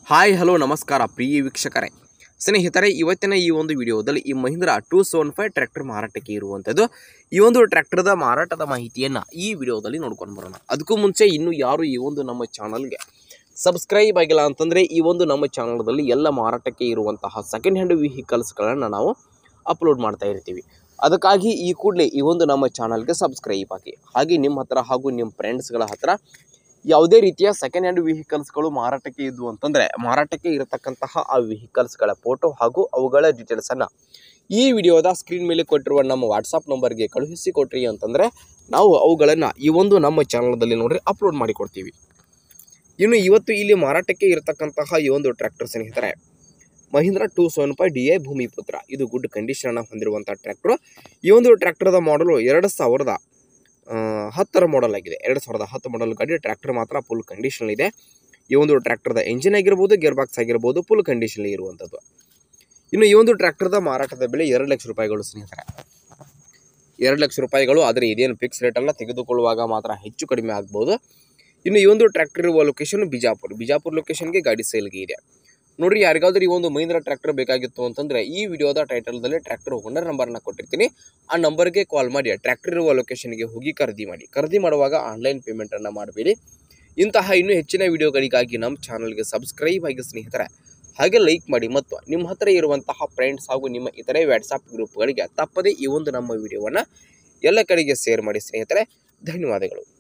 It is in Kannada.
ಹಾಯ್ ಹಲೋ ನಮಸ್ಕಾರ ಪ್ರಿಯ ವೀಕ್ಷಕರೇ ಸ್ನೇಹಿತರೆ ಇವತ್ತಿನ ಈ ಒಂದು ವಿಡಿಯೋದಲ್ಲಿ ಈ Mahindra two seven five tractor ಮಾರಾಟಕ್ಕೆ ಇರುವಂಥದ್ದು ಈ ಒಂದು ಟ್ರ್ಯಾಕ್ಟರ್ದ ಮಾರಾಟದ ಮಾಹಿತಿಯನ್ನು ಈ ವಿಡಿಯೋದಲ್ಲಿ ನೋಡ್ಕೊಂಡು ಬರೋಣ ಅದಕ್ಕೂ ಮುಂಚೆ ಇನ್ನೂ ಯಾರು ಈ ಒಂದು ನಮ್ಮ ಚಾನಲ್ಗೆ ಸಬ್ಸ್ಕ್ರೈಬ್ ಆಗಿಲ್ಲ ಅಂತಂದರೆ ಈ ಒಂದು ನಮ್ಮ ಚಾನಲ್ದಲ್ಲಿ ಎಲ್ಲ ಮಾರಾಟಕ್ಕೆ ಇರುವಂತಹ ಸೆಕೆಂಡ್ ಹ್ಯಾಂಡ್ ವೆಹಿಕಲ್ಸ್ಗಳನ್ನು ನಾವು ಅಪ್ಲೋಡ್ ಮಾಡ್ತಾ ಇರ್ತೀವಿ ಅದಕ್ಕಾಗಿ ಈ ಕೂಡಲೇ ಈ ಒಂದು ನಮ್ಮ ಚಾನಲ್ಗೆ ಸಬ್ಸ್ಕ್ರೈಬ್ ಆಗಿ ಹಾಗೆ ನಿಮ್ಮ ಹತ್ರ ಹಾಗೂ ನಿಮ್ಮ ಫ್ರೆಂಡ್ಸ್ಗಳ ಹತ್ರ ಯಾವುದೇ ರೀತಿಯ ಸೆಕೆಂಡ್ ಹ್ಯಾಂಡ್ ವೆಹಿಕಲ್ಸ್ಗಳು ಮಾರಾಟಕ್ಕೆ ಇದ್ವು ಅಂತಂದರೆ ಮಾರಾಟಕ್ಕೆ ಇರತಕ್ಕಂತಹ ಆ ವೆಹಿಕಲ್ಸ್ಗಳ ಫೋಟೋ ಹಾಗೂ ಅವುಗಳ ಡೀಟೇಲ್ಸನ್ನು ಈ ವಿಡಿಯೋದ ಸ್ಕ್ರೀನ್ ಮೇಲೆ ಕೊಟ್ಟಿರುವ ನಮ್ಮ ವಾಟ್ಸಪ್ ನಂಬರ್ಗೆ ಕಳುಹಿಸಿ ಕೊಟ್ರಿ ಅಂತಂದರೆ ನಾವು ಅವುಗಳನ್ನು ಈ ಒಂದು ನಮ್ಮ ಚಾನಲ್ದಲ್ಲಿ ನೋಡ್ರಿ ಅಪ್ಲೋಡ್ ಮಾಡಿಕೊಡ್ತೀವಿ ಇನ್ನು ಇವತ್ತು ಇಲ್ಲಿ ಮಾರಾಟಕ್ಕೆ ಇರತಕ್ಕಂತಹ ಈ ಒಂದು ಟ್ರ್ಯಾಕ್ಟರ್ ಸ್ನೇಹಿತರೆ Mahindra two seven five D I Bhumiputra ಇದು ಗುಡ್ ಕಂಡೀಷನ್ ಹೊಂದಿರುವಂಥ ಟ್ರ್ಯಾಕ್ಟರ್ ಈ ಒಂದು ಟ್ರ್ಯಾಕ್ಟರ್ದ ಮಾಡಲು ಎರಡು ಸಾವಿರದ ಆ, ಹತ್ತರ ಮಾಡೆಲ್ ಆಗಿದೆ ಎರಡು ಸಾವಿರದ ಹತ್ತು ಮಾಡೆಲ್ ಗಾಡಿ ಟ್ರ್ಯಾಕ್ಟರ್ ಮಾತ್ರ ಫುಲ್ ಕಂಡೀಷನ್ ಇದೆ ಈ ಒಂದು ಟ್ರ್ಯಾಕ್ಟರ್ದ ಎಂಜಿನ್ ಆಗಿರ್ಬೋದು ಗೇರ್ ಬಾಕ್ಸ್ ಆಗಿರ್ಬೋದು ಫುಲ್ ಕಂಡೀಷನ್ ಇರುವಂಥದ್ದು ಇನ್ನು ಈ ಒಂದು ಟ್ರ್ಯಾಕ್ಟರ್ದ ಮಾರಾಟದ ಬೆಲೆ ಎರಡು ಲಕ್ಷ ರೂಪಾಯಿಗಳು ಸ್ನೇಹಿತರೆ ಎರಡು ಲಕ್ಷ ರೂಪಾಯಿಗಳು ಆದರೆ ಇದೇನು ಫಿಕ್ಸ್ ರೇಟ್ ಅಲ್ಲ ತೆಗೆದುಕೊಳ್ಳುವಾಗ ಮಾತ್ರ ಹೆಚ್ಚು ಕಡಿಮೆ ಆಗ್ಬೋದು ಇನ್ನು ಈ ಒಂದು ಟ್ರ್ಯಾಕ್ಟರ್ ಇರುವ ಲೊಕೇಶನ್ ಬಿಜಾಪುರ ಬಿಜಾಪುರ ಲೊಕೇಶನ್ಗೆ ಗಾಡಿ ಸೇಲ್ಗೆ ಇದೆ ನೋಡ್ರಿ ಯಾರಿಗಾದ್ರೂ ಈ ಒಂದು ಮಹೀಂದ್ರ ಟ್ರ್ಯಾಕ್ಟರ್ ಬೇಕಾಗಿತ್ತು ಅಂತಂದ್ರೆ ಈ ವಿಡಿಯೋದ ಟೈಟಲ್ದಲ್ಲಿ ಟ್ರ್ಯಾಕ್ಟರ್ ಓನರ್ ನಂಬರ್ನ ಕೊಟ್ಟಿರ್ತೀನಿ ಆ ನಂಬರ್ಗೆ ಕಾಲ್ ಮಾಡಿ ಟ್ರ್ಯಾಕ್ಟರ್ ಇರುವ ಲೊಕೇಶನ್ಗೆ ಹೋಗಿ ಖರೀದಿ ಮಾಡಿ ಖರೀದಿ ಮಾಡುವಾಗ ಆನ್ಲೈನ್ ಪೇಮೆಂಟನ್ನು ಮಾಡಬೇಡಿ ಇಂತಹ ಇನ್ನೂ ಹೆಚ್ಚಿನ ವಿಡಿಯೋಗಳಿಗಾಗಿ ನಮ್ಮ ಚಾನಲ್ಗೆ ಸಬ್ಸ್ಕ್ರೈಬ್ ಆಗಿ ಸ್ನೇಹಿತರೆ ಹಾಗೆ ಲೈಕ್ ಮಾಡಿ ಮತ್ತು ನಿಮ್ಮ ಹತ್ರ ಇರುವಂತಹ ಫ್ರೆಂಡ್ಸ್ ಹಾಗೂ ನಿಮ್ಮ ಇತರೆ ವಾಟ್ಸಪ್ ಗ್ರೂಪ್ಗಳಿಗೆ ತಪ್ಪದೇ ಈ ಒಂದು ನಮ್ಮ ವಿಡಿಯೋವನ್ನು ಎಲ್ಲ ಕಡೆಗೆ ಶೇರ್ ಮಾಡಿ ಸ್ನೇಹಿತರೆ ಧನ್ಯವಾದಗಳು